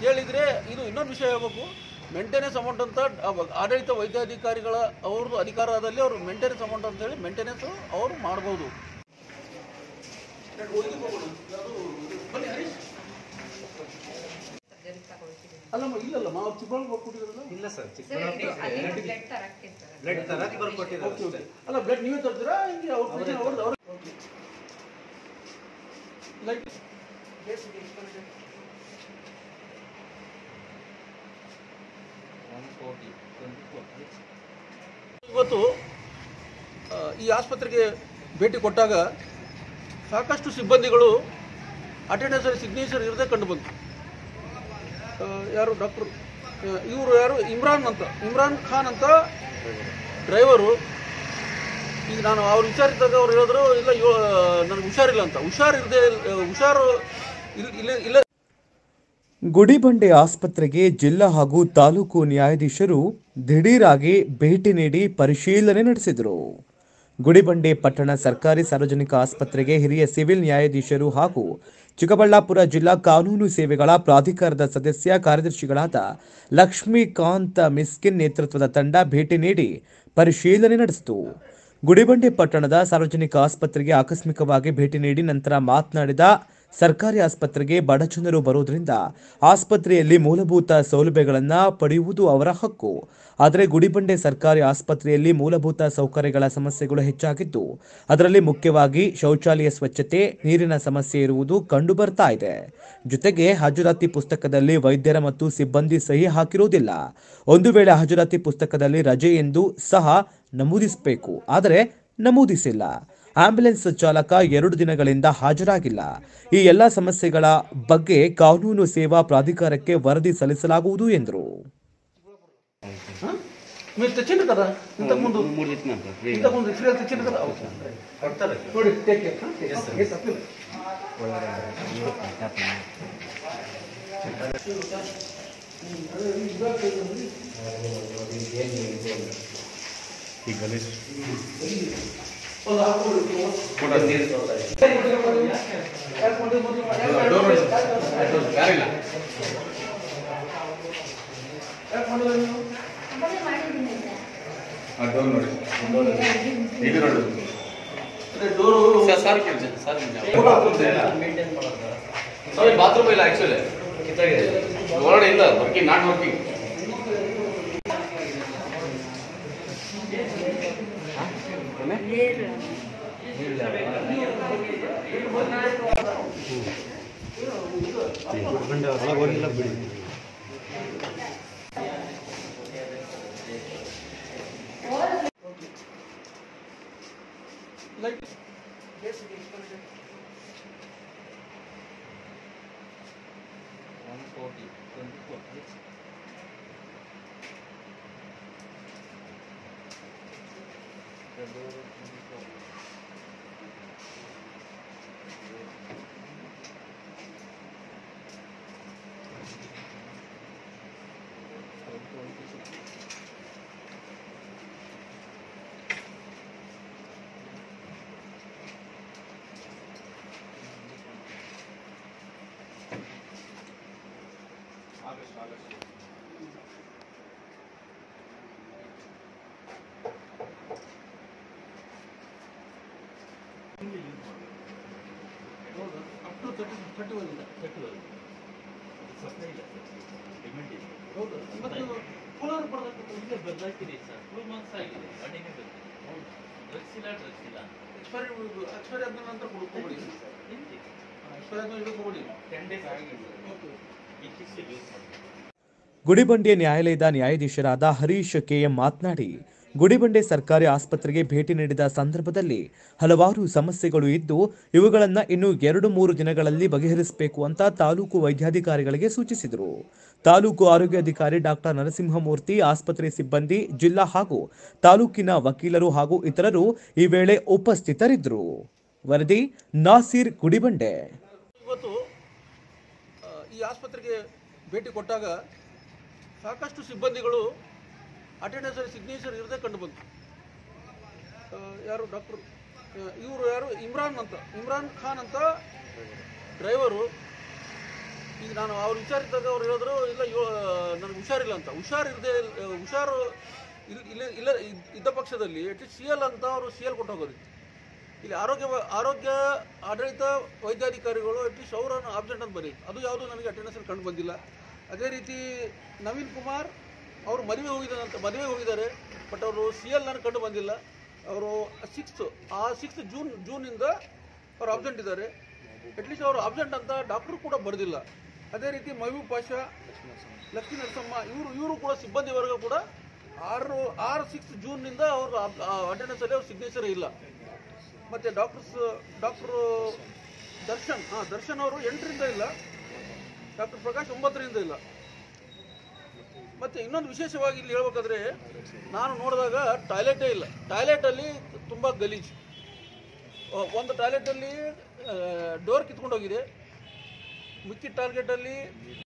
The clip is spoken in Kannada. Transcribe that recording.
ಕೇಳಿದರೆ ಇದು ಇನ್ನೊಂದು ವಿಷಯ ಹೇಳ್ಬೇಕು ಮೇಂಟೆನೆನ್ಸ್ ಅಮೌಂಟ್ ಅಂತ ಅವ- ಆಡಳಿತ ವೈದ್ಯಾಧಿಕಾರಿಗಳ ಅವ್ರದ್ದು ಅಧಿಕಾರದಲ್ಲಿ ಅವರು ಮೇಂಟೆನೆನ್ಸ್ ಅಮೌಂಟ್ ಅಂತ ಹೇಳಿ ಮೇಂಟೆನೆನ್ಸ್ ಅವರು ಮಾಡ್ಬೋದು ಅಲ್ಲಮ್ಮ ಇಲ್ಲಲ್ಲಮ್ಮ ಅವ್ರು ಚಿಕ್ಕಬಳ್ಳಾಪುರ ಕೊಟ್ಟಿದ್ರಲ್ಲ ಇಲ್ಲ ಸರ್ ಬ್ಲಡ್ ತರಕ್ಕೆ ಸರ್ ಬ್ಲಡ್ ತರಕ್ ಬರ್ಕೊಟ್ಟಿದ್ದಾರೆ ಓಕೆ ಓಕೆ ಅಲ್ಲ ಬ್ಲಡ್ ನೀವೇ ತರ್ತೀರಾ ಹಿಂಗೆ ಅವ್ರ ಅವ್ರದ್ದು ಅವ್ರ ಲೈಟ್ ಇವತ್ತು ಆ, ಈ ಆಸ್ಪತ್ರೆಗೆ ಭೇಟಿ ಕೊಟ್ಟಾಗ ಸಾಕಷ್ಟು ಸಿಬ್ಬಂದಿಗಳು ಅಟೆಂಡೆನ್ಸ್ ಸಿಗ್ನೇಚರ್ ಇರದೆ ಕಂಡು ಬಂತು ಆ, ಯಾರು ಡಾಕ್ಟರ್ ಇವರು ಯಾರು ಇಮ್ರಾನ್ ಅಂತ ಇಮ್ರಾನ್ ಖಾನ್ ಅಂತ ಡ್ರೈವರು ಈಗ ನಾನು ಅವ್ರು ವಿಚಾರಿಸಿದಾಗ ಅವ್ರು ಹೇಳಿದ್ರು ಇಲ್ಲ ಇವ ನನಗೆ ಹುಷಾರಿಲ್ಲ ಅಂತ ಹುಷಾರಿಲ್ಲದೆ ಹುಷಾರು ಇಲ್ಲ ಇಲ್ಲ ಇಲ್ಲ ಗುಡಿಬಂಡೆ ಆಸ್ಪತ್ರೆಗೆ ಜಿಲ್ಲಾ ಹಾಗೂ ತಾಲೂಕು ನ್ಯಾಯಾಧೀಶರು ದಿಢೀರಾಗಿ ಭೇಟಿ ನೀಡಿ ಪರಿಶೀಲನೆ ನಡೆಸಿದರು ಗುಡಿಬಂಡೆ ಪಟ್ಟಣ ಸರ್ಕಾರಿ ಸಾರ್ವಜನಿಕ ಆಸ್ಪತ್ರೆಗೆ ಹಿರಿಯ ಸಿವಿಲ್ ನ್ಯಾಯಾಧೀಶರು ಹಾಗೂ ಚಿಕ್ಕಬಳ್ಳಾಪುರ ಜಿಲ್ಲಾ ಕಾನೂನು ಸೇವೆಗಳ ಪ್ರಾಧಿಕಾರದ ಸದಸ್ಯ ಕಾರ್ಯದರ್ಶಿಗಳಾದ ಲಕ್ಷ್ಮೀಕಾಂತ್ ಮಿಸ್ಕಿನ್ ನೇತೃತ್ವದ ತಂಡ ಭೇಟಿ ನೀಡಿ ಪರಿಶೀಲನೆ ನಡೆಸಿತು ಗುಡಿಬಂಡೆ ಪಟ್ಟಣದ ಸಾರ್ವಜನಿಕ ಆಸ್ಪತ್ರೆಗೆ ಆಕಸ್ಮಿಕವಾಗಿ ಭೇಟಿ ನೀಡಿ ನಂತರ ಮಾತನಾಡಿದ ಸರ್ಕಾರಿ ಆಸ್ಪತ್ರೆಗೆ ಬಡಜನರು ಬರುವುದರಿಂದ ಆಸ್ಪತ್ರೆಯಲ್ಲಿ ಮೂಲಭೂತ ಸೌಲಭ್ಯಗಳನ್ನು ಪಡೆಯುವುದು ಅವರ ಹಕ್ಕು ಆದರೆ ಗುಡಿಬಂಡೆ ಸರ್ಕಾರಿ ಆಸ್ಪತ್ರೆಯಲ್ಲಿ ಮೂಲಭೂತ ಸೌಕರ್ಯಗಳ ಸಮಸ್ಯೆಗಳು ಹೆಚ್ಚಾಗಿದ್ದು ಅದರಲ್ಲಿ ಮುಖ್ಯವಾಗಿ ಶೌಚಾಲಯ ಸ್ವಚ್ಛತೆ ನೀರಿನ ಸಮಸ್ಯೆ ಇರುವುದು ಕಂಡು ಬರ್ತಾ ಇದೆ ಜೊತೆಗೆ ಹಾಜರಾತಿ ಪುಸ್ತಕದಲ್ಲಿ ವೈದ್ಯರ ಮತ್ತು ಸಿಬ್ಬಂದಿ ಸಹಿ ಹಾಕಿರುವುದಿಲ್ಲ ಒಂದು ವೇಳೆ ಹಾಜರಾತಿ ಪುಸ್ತಕದಲ್ಲಿ ರಜೆ ಎಂದು ಸಹ ನಮೂದಿಸಬೇಕು ಆದರೆ ನಮೂದಿಸಿಲ್ಲ ಆಂಬ್ಯುಲೆನ್ಸ್ ಚಾಲಕ ಎರಡು ದಿನಗಳಿಂದ ಹಾಜರಾಗಿಲ್ಲ ಈ ಎಲ್ಲ ಸಮಸ್ಯೆಗಳ ಬಗ್ಗೆ ಕಾನೂನು ಸೇವಾ ಪ್ರಾಧಿಕಾರಕ್ಕೆ ವರದಿ ಸಲ್ಲಿಸಲಾಗುವುದು ಎಂದರು మీరు తెచ్చిండు కదా ఇంతకుముందు ఇంతకుముందు సీరియల్ తెచ్చిండు కదా ನೋಡಿ ಟೇಕ್ ಕೇರ್ ಸರ್ ಬಾತ್ರೂಮ್ ಇಲ್ಲ ಆಕ್ಚುಲಿ ಒಳಗಡೆ ಇಲ್ಲ working not working light up to thirty thirty one ಇದೆ ಹೌದು ಮತ್ತು ಕೋಲಾರ ಪಡೆದ ಎಕ್ಸ್ಪೈರಿ ಎಕ್ಸ್ಪೈರಿ ಆದ ನಂತರ ಕೊಡ್ಕೊಬಿಡಿ ಎಕ್ಸ್ಪೈರಿ ಆದ ಇದು ಕೊಡಿ ಓಕೆ ಗುಡಿಬಂಡೆ ನ್ಯಾಯಾಲಯದ ನ್ಯಾಯಾಧೀಶರಾದ ಹರೀಶ್ ಕೆಎಂ ಮಾತನಾಡಿ ಗುಡಿಬಂಡೆ ಸರ್ಕಾರಿ ಆಸ್ಪತ್ರೆಗೆ ಭೇಟಿ ನೀಡಿದ ಸಂದರ್ಭದಲ್ಲಿ ಹಲವಾರು ಸಮಸ್ಯೆಗಳು ಇದ್ದು ಇವುಗಳನ್ನು ಇನ್ನು ಎರಡು ಮೂರು ದಿನಗಳಲ್ಲಿ ಬಗೆಹರಿಸಬೇಕು ಅಂತ ತಾಲೂಕು ವೈದ್ಯಾಧಿಕಾರಿಗಳಿಗೆ ಸೂಚಿಸಿದರು ತಾಲೂಕು ಆರೋಗ್ಯಾಧಿಕಾರಿ ಡಾಕ್ಟರ್ ನರಸಿಂಹಮೂರ್ತಿ ಆಸ್ಪತ್ರೆ ಸಿಬ್ಬಂದಿ ಜಿಲ್ಲಾ ಹಾಗೂ ತಾಲೂಕಿನ ವಕೀಲರು ಹಾಗೂ ಇತರರು ಈ ವೇಳೆ ಉಪಸ್ಥಿತರಿದ್ದರು ವರದಿ ನಾಸೀರ್ ಗುಡಿಬಂಡೆ ಇವತ್ತು ಆ, ಈ ಆಸ್ಪತ್ರೆಗೆ ಭೇಟಿ ಕೊಟ್ಟಾಗ ಸಾಕಷ್ಟು ಸಿಬ್ಬಂದಿಗಳು ಅಟೆಂಡೆನ್ಸ್ ಸಿಗ್ನೇಚರ್ ಇರದೆ ಕಂಡು ಬಂತು ಆ, ಯಾರು ಡಾಕ್ಟರ್ ಇವರು ಯಾರು ಇಮ್ರಾನ್ ಅಂತ ಇಮ್ರಾನ್ ಖಾನ್ ಅಂತ ಡ್ರೈವರು ಈಗ ನಾನು ಅವ್ರು ಹುಷಾರಿದ್ದಾಗ ಅವ್ರು ಹೇಳಿದ್ರು ಇಲ್ಲ ಯೋ ನನಗೆ ಹುಷಾರಿಲ್ಲ ಅಂತ ಹುಷಾರಿರದೆ ಹುಷಾರು ಇಲ್- ಇಲ್ಲ ಇಲ್ಲ ಇದ್- ಇದ್ದ ಪಕ್ಷದಲ್ಲಿ ಅಟ್ಲೀಸ್ಟ್ ಸಿ ಎಲ್ ಅಂತ ಅವರು ಸಿ ಎಲ್ ಕೊಟ್ಟು ಹೋಗೋದಿತ್ತು ಇಲ್ಲಿ ಆರೋಗ್ಯ ವ- ಆರೋಗ್ಯ ಆಡಳಿತ ವೈದ್ಯಾಧಿಕಾರಿಗಳು ಅಟ್ಲೀಸ್ಟ್ ಅವರನ್ನು ಆಬ್ಸೆಂಟ್ ಅಂತ ಬರೀ ಅದು ಯಾವುದು ನನಗೆ ಅಟೆಂಡೆನ್ಸಲ್ಲಿ ಕಂಡು ಬಂದಿಲ್ಲ ಅದೇ ರೀತಿ ನವೀನ್ ಕುಮಾರ್ ಅವರು ಮದುವೆ ಹೋಗಿದ್ದಾರೆ ಅಂತ ಮದುವೆ ಹೋಗಿದ್ದಾರೆ ಬಟ್ ಅವರು ಸಿ ಎಲ್ ನನಗೆ ಕಂಡು ಬಂದಿಲ್ಲ ಅವರು ಸಿಕ್ಸ್ತ್ ಆ ಸಿಕ್ಸ್ತ್ ಜೂನ್ ಜೂನಿಂದ ಅವರು ಆಬ್ಸೆಂಟ್ ಇದ್ದಾರೆ ಅಟ್ಲೀಸ್ಟ್ ಅವರು ಆಬ್ಸೆಂಟ್ ಅಂತ ಡಾಕ್ಟ್ರು ಕೂಡ ಬರೆದಿಲ್ಲ ಅದೇ ರೀತಿ ಮಹಬೂಬ್ ಪಾಷಾ ಲಕ್ಷ್ಮೀ ನರಸಮ್ಮ ಇವರು ಇವರು ಕೂಡ ಸಿಬ್ಬಂದಿ ವರ್ಗ ಕೂಡ ಆರು ಆರು ಸಿಕ್ಸ್ ಜೂನ್ನಿಂದ ಅವರು ಅಟೆಂಡೆನ್ಸಲ್ಲಿ ಅವ್ರ ಸಿಗ್ನೇಚರ್ ಇಲ್ಲ ಮತ್ತು ಡಾಕ್ಟರ್ಸ್ ಡಾಕ್ಟ್ರು ದರ್ಶನ್ ಹಾಂ ದರ್ಶನ್ ಅವರು ಎಂಟರಿಂದ ಇಲ್ಲ ಡಾಕ್ಟರ್ ಪ್ರಕಾಶ್ ಒಂಬತ್ತರಿಂದ ಇಲ್ಲ ಮತ್ತು ಇನ್ನೊಂದು ವಿಶೇಷವಾಗಿ ಇಲ್ಲಿ ಹೇಳ್ಬೇಕಾದ್ರೆ ನಾನು ನೋಡಿದಾಗ ಟಾಯ್ಲೆಟೇ ಇಲ್ಲ ಟಾಯ್ಲೆಟಲ್ಲಿ ತುಂಬ ಗಲೀಜು ಅಹ್, ಒಂದು ಟಾಯ್ಲೆಟಲ್ಲಿ ಡೋರ್ ಕಿತ್ಕೊಂಡು ಹೋಗಿದೆ ಮಿಕ್ಕಿದ ಟಾರ್ಗೆಟಲ್ಲಿ